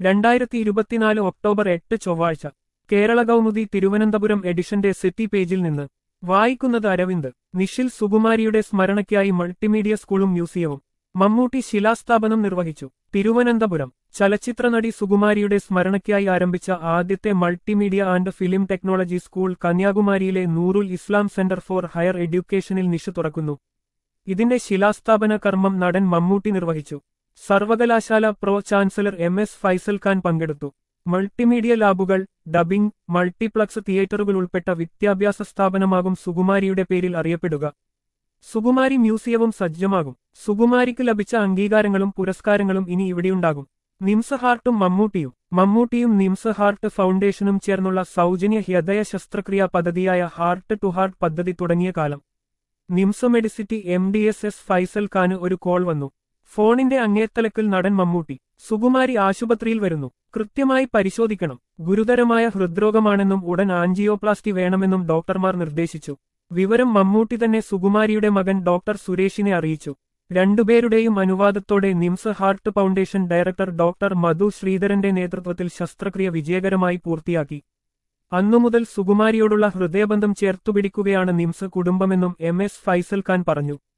രണ്ടായിരത്തി ഇരുപത്തിനാല് ഒക്ടോബർ എട്ട് ചൊവ്വാഴ്ച കേരള കൗമുദി തിരുവനന്തപുരം എഡിഷന്റെ സിറ്റി പേജിൽ നിന്ന് വായിക്കുന്നത് അരവിന്ദ് നിഷിൽ സുകുമാരിയുടെ സ്മരണയ്ക്കായി മൾട്ടിമീഡിയ സ്കൂളും മ്യൂസിയവും മമ്മൂട്ടി ശിലാസ്ഥാപനം നിർവഹിച്ചു തിരുവനന്തപുരം ചലച്ചിത്രനടി സുകുമാരിയുടെ സ്മരണയ്ക്കായി ആരംഭിച്ച ആദ്യത്തെ multimedia and film technology school കന്യാകുമാരിയിലെ Noorul Islam centre for higher എഡ്യൂക്കേഷനിൽ നിഷ തുറക്കുന്നു ഇതിന്റെ ശിലാസ്ഥാപന കർമ്മം നടൻ മമ്മൂട്ടി നിർവഹിച്ചു സർവകലാശാല pro chancellor M S Faisal Khan പങ്കെടുത്തു മൾട്ടിമീഡിയ ലാബുകൾ ഡബിംഗ് മൾട്ടിപ്ലക്സ് തിയേറ്ററുകൾ ഉൾപ്പെട്ട വിദ്യാഭ്യാസ സ്ഥാപനമാകും സുകുമാരിയുടെ പേരിൽ അറിയപ്പെടുക സുകുമാരി മ്യൂസിയവും സജ്ജമാകും സുകുമാരിക്ക് ലഭിച്ച അംഗീകാരങ്ങളും പുരസ്കാരങ്ങളും ഇനി ഇവിടെയുണ്ടാകും നിംസ് ഹാർട്ടും മമ്മൂട്ടിയും മമ്മൂട്ടിയും നിംസ് ഹാർട്ട് ഫൗണ്ടേഷനും ചേർന്നുള്ള സൗജന്യ ഹൃദയ ശസ്ത്രക്രിയാ പദ്ധതിയായ ഹാർട്ട് ടു ഹാർട്ട് പദ്ധതി തുടങ്ങിയ കാലം NIMS medicity M D S S Faisal ഖാന് ഒരു കോൾ വന്നു ഫോണിന്റെ അങ്ങേത്തലക്കിൽ നടൻ മമ്മൂട്ടി സുകുമാരി ആശുപത്രിയിൽ വരുന്നു കൃത്യമായി പരിശോധിക്കണം ഗുരുതരമായ ഹൃദ്രോഗമാണെന്നും ഉടൻ ആൻജിയോപ്ലാസ്റ്റി വേണമെന്നും ഡോക്ടർമാർ നിർദ്ദേശിച്ചു വിവരം മമ്മൂട്ടി തന്നെ സുകുമാരിയുടെ മകൻ ഡോക്ടർ സുരേഷിനെ അറിയിച്ചു രണ്ടുപേരുടെയും അനുവാദത്തോടെ NIMS heart foundation director doctor Madhu ശ്രീധരന്റെ നേതൃത്വത്തിൽ ശസ്ത്രക്രിയ വിജയകരമായി പൂർത്തിയാക്കി അന്നുമുതൽ സുകുമാരിയോടുള്ള ഹൃദയബന്ധം ചേർത്തുപിടിക്കുകയാണ് നിംസ് കുടുംബമെന്നും എം എസ് ഫൈസൽ ഖാൻ പറഞ്ഞു